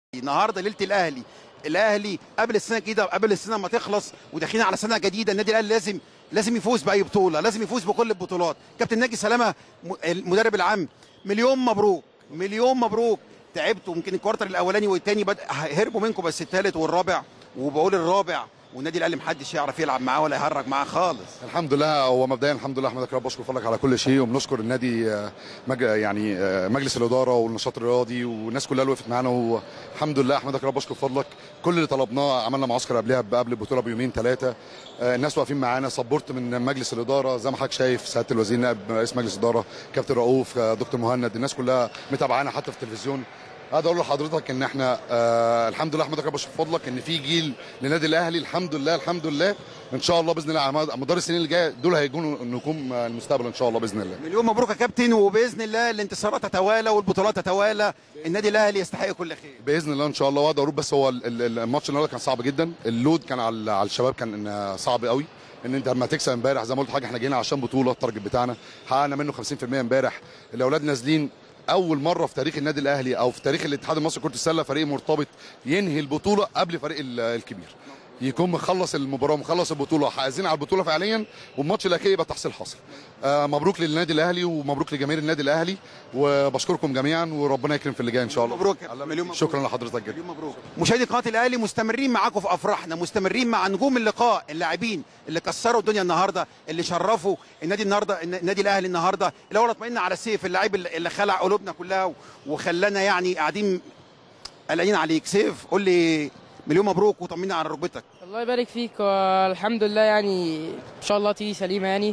النهارده ليله الاهلي الاهلي قبل السنه الجديده قبل السنه ما تخلص وداخلين على سنه جديده النادي الاهلي لازم لازم يفوز باي بطوله لازم يفوز بكل البطولات كابتن ناجي سلامه م- المدرب العام مليون مبروك مليون مبروك تعبتوا يمكن الكوارتر الاولاني والثاني بد... هربوا منكم بس الثالث والرابع وبقول الرابع والنادي الاهلي محدش يعرف يلعب معاه ولا يهرج معاه خالص الحمد لله هو مبدئيا الحمد لله احمدك يا رب اشكر فضلك على كل شيء وبنشكر النادي آه، مج... يعني آه، مجلس الاداره والنشاط الرياضي والناس كلها اللي وقفت معانا والحمد لله احمدك يا رب اشكر فضلك كل اللي طلبناه عملنا معسكر قبلها قبل البطوله بيومين ثلاثه الناس واقفين معانا سبورت من مجلس الاداره زي ما حضرتك شايف سياده الوزير نائب رئيس مجلس الاداره كابتن رؤوف آه، دكتور مهند الناس كلها متابعانا حتى في التلفزيون هذا اقول لحضرتك ان احنا آه الحمد لله احمدك يا باشا بفضلك ان في جيل للنادي الاهلي الحمد لله الحمد لله ان شاء الله باذن الله على مد- مدار السنين اللي جايه دول هيكونوا نجوم آه، المستقبل ان شاء الله باذن الله مليون مبروك يا كابتن وباذن الله الانتصارات تتوالى والبطولات تتوالى النادي الاهلي يستحق كل خير باذن الله ان شاء الله واقدر اقول بس هو ال- ال- الماتش النهارده كان صعب جدا اللود كان على على الشباب كان آه، صعب قوي ان انت لما تكسب امبارح زي ما قلت حاجه احنا جينا عشان بطوله التارجت بتاعنا حققنا منه 50% امبارح الاولاد نازلين اول مره في تاريخ النادي الاهلي او في تاريخ الاتحاد المصري لكره السله فريق مرتبط ينهي البطوله قبل فريق ال- الكبير يكون مخلص المباراه ومخلص البطوله حائزين على البطوله فعليا والماتش الاخير يبقى تحصيل حاصل آه مبروك للنادي الاهلي ومبروك لجماهير النادي الاهلي وبشكركم جميعا وربنا يكرم في اللي جاي ان شاء الله مبروك يا مليون مبروك. شكرا لحضرتك جدا مليون مبروك مشاهدي قناه الاهلي مستمرين معاكم في افراحنا مستمرين مع نجوم اللقاء اللاعبين اللي كسروا الدنيا النهارده اللي شرفوا النادي النهارده النادي الاهلي النهارده الاول اطمئنا على سيف اللاعب اللي اللي خلع قلوبنا كلها وخلانا يعني قاعدين قلقانين عليك سيف قول لي مليون مبروك وطمنا على ركبتك الله يبارك فيك والحمد لله يعني ان شاء الله تيجي سليمه يعني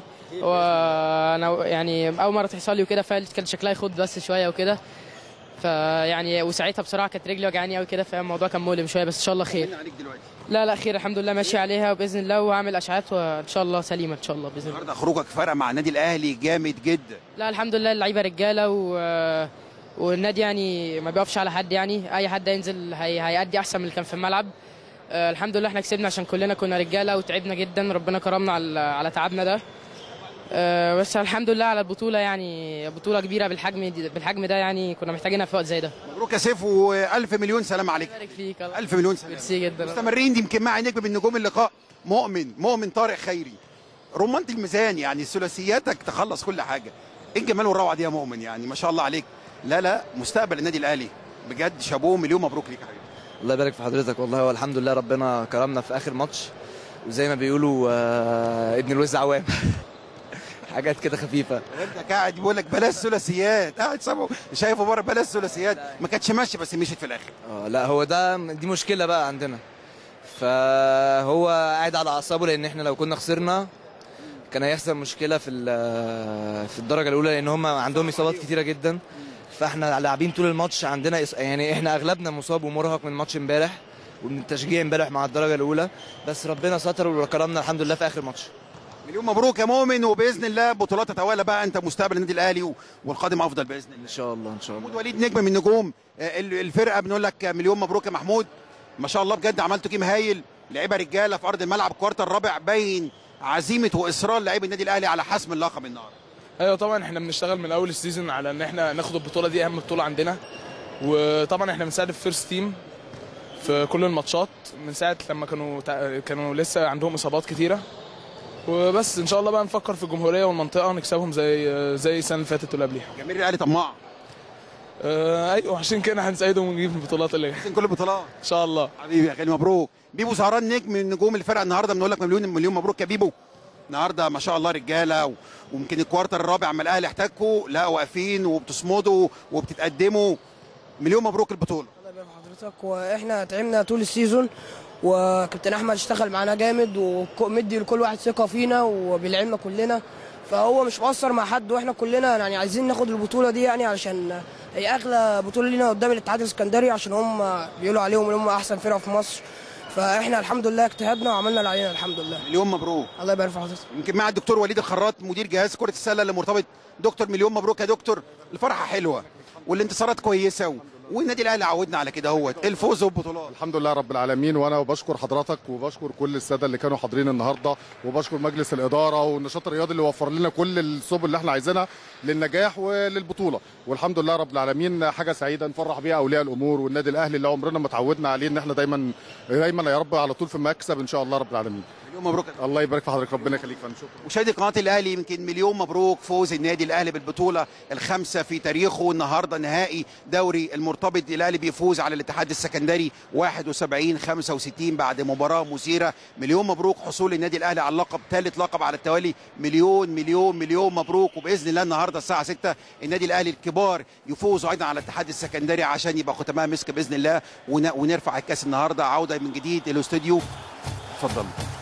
وانا يعني اول مره تحصل لي وكده فكان شكلها يخض بس شويه وكده فيعني وساعتها بصراحه كانت رجلي وجعاني قوي كده فالموضوع كان مؤلم شويه بس ان شاء الله خير طمنا عليك دلوقتي لا لا خير الحمد لله ماشي عليها وباذن الله وهعمل اشعاعات وان شاء الله سليمه ان شاء الله باذن الله النهارده خروجك فرق مع النادي الاهلي جامد جدا لا الحمد لله اللعيبه رجاله و والنادي يعني ما بيقفش على حد يعني اي حد هينزل هي... هيأدي احسن من اللي كان في الملعب آه، الحمد لله احنا كسبنا عشان كلنا كنا رجاله وتعبنا جدا ربنا كرمنا على على تعبنا ده آه، بس الحمد لله على البطوله يعني بطوله كبيره بالحجم دي بالحجم ده يعني كنا محتاجينها في وقت زي ده مبروك يا سيف والف مليون سلام عليك بارك فيك الله. الف مليون سلام ميرسي جدا مستمرين دي يمكن معي نجم من نجوم اللقاء مؤمن مؤمن طارق خيري رمانة الميزان يعني ثلاثياتك تخلص كل حاجه ايه الجمال والروعه دي يا مؤمن يعني ما شاء الله عليك لا لا مستقبل النادي الاهلي بجد شابوه مليون مبروك ليك يا حبيبي الله يبارك في حضرتك والله والحمد لله ربنا كرمنا في اخر ماتش وزي ما بيقولوا آه، ابن الوز عوام حاجات كده خفيفه انت قاعد بيقول لك بلاش ثلاثيات قاعد سامعه شايفه بره بلاش ثلاثيات ما كانتش ماشيه بس مشيت في الاخر آه، لا هو ده دي مشكله بقى عندنا فهو قاعد على اعصابه لان احنا لو كنا خسرنا كان هيحصل مشكله في ال- في الدرجه الاولى لان هم عندهم اصابات كتيره جدا فاحنا لاعبين طول الماتش عندنا إص- يعني احنا اغلبنا مصاب ومرهق من ماتش امبارح ومن التشجيع امبارح مع الدرجه الاولى بس ربنا ستر وكرمنا الحمد لله في اخر ماتش مليون مبروك يا مؤمن وباذن الله بطولات تتوالى بقى انت مستقبل النادي الاهلي و- والقادم افضل باذن الله ان شاء الله ان شاء الله محمود وليد نجم من نجوم آه، ال- الفرقه بنقول لك مليون مبروك يا محمود ما شاء الله بجد عملتوا جيم هايل لعيبه رجاله في ارض الملعب الكوارتر الرابع باين عزيمه واصرار لاعبي النادي الاهلي على حسم اللقب النهارده ايوه طبعا احنا بنشتغل من اول السيزون على ان احنا ناخد البطوله دي اهم بطوله عندنا وطبعا احنا بنساعد الفيرست تيم في كل الماتشات من ساعه لما كانوا تع- كانوا لسه عندهم اصابات كتيره وبس ان شاء الله بقى نفكر في الجمهوريه والمنطقه نكسبهم زي زي السنه اللي فاتت واللي قبليها جماهير الاهلي طماع آه ايوه عشان كده هنساعدهم ونجيب البطولات اللي جايه عايزين كل البطولات ان شاء الله حبيبي يا غالي مبروك بيبو زهران نجم من نجوم الفرقه النهارده بنقول لك مليون مليون مبروك يا بيبو النهارده ما شاء الله رجاله و- ويمكن الكوارتر الرابع اما الاهلي احتكوا لا واقفين وبتصمدوا وبتتقدموا مليون مبروك البطوله الله يبارك في حضرتك واحنا تعبنا طول السيزون وكابتن احمد اشتغل معانا جامد ومدي لكل واحد ثقه فينا وبيلعبنا كلنا فهو مش مقصر مع حد واحنا كلنا يعني عايزين ناخد البطوله دي يعني علشان هي اغلى بطوله لينا قدام الاتحاد الاسكندري عشان هم بيقولوا عليهم ان هم احسن فرقه في مصر فاحنا الحمد لله اجتهدنا وعملنا اللي علينا الحمد لله مليون مبروك الله يبارك في حضرتك يمكن مع الدكتور وليد الخراط مدير جهاز كره السله اللي مرتبط دكتور مليون مبروك يا دكتور الفرحه حلوه والانتصارات كويسه و... والنادي الاهلي عودنا على كده اهوت الفوز والبطولات الحمد لله رب العالمين وانا بشكر حضرتك وبشكر كل الساده اللي كانوا حاضرين النهارده وبشكر مجلس الاداره والنشاط الرياضي اللي وفر لنا كل السبل اللي احنا عايزينها للنجاح وللبطوله والحمد لله رب العالمين حاجه سعيده نفرح بيها اولياء الامور والنادي الاهلي اللي عمرنا ما تعودنا عليه ان احنا دايما دايما يا رب على طول في المكسب ان شاء الله رب العالمين مليون مبروك الله يبارك في حضرتك ربنا يخليك فندم شكرا مشاهدي قناه الاهلي يمكن مليون مبروك فوز النادي الاهلي بالبطوله الخامسه في تاريخه النهارده نهائي دوري المرتبط الاهلي بيفوز على الاتحاد السكندري 71 65 بعد مباراه مثيره مليون مبروك حصول النادي الاهلي على اللقب ثالث لقب على التوالي مليون مليون مليون مبروك وباذن الله النهارده الساعه 6 النادي الاهلي الكبار يفوزوا ايضا على الاتحاد السكندري عشان يبقى ختمها مسك باذن الله ون- ونرفع الكاس النهارده عوده من جديد الاستوديو اتفضل